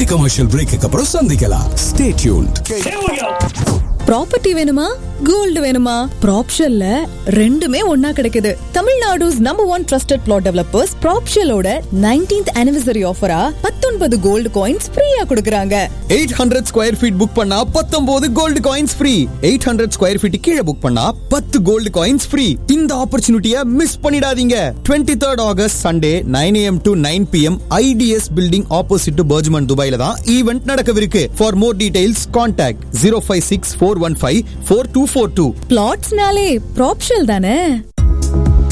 commercial break அப்புறம் சந்திக்கலாம் stay tuned property வேணுமா கோல்டு வேணுமா ப்ராப்ஷல்ல ரெண்டுமே ஒன்னா கிடைக்குது Tamil Nadu's number one trusted flat developers ப்ராப்ஷலோட நைன்டீன்த் அனிவர்சரி ஆஃபரா பத்தொன்பது கோல்டு காயின்ஸ் ஃப்ரீயா கொடுக்கறாங்க eight hundred square feet book பண்ணா பத்தொன்பது gold coins free eight hundred square feet கீழே புக் பண்ணா பத்து கோல்டு காயின்ஸ் ஃப்ரீ இந்த ஆப்பர்ச்சுனிட்டியை மிஸ் பண்ணிடாதீங்க twenty third August Sunday nine AM to nine PM ITS building opposite Burjuman துபாயில தான் event நடக்கவிருக்கு for more details contact zero five six four one five four two four two பிளாட்ஸ்னாலே Propshell தானே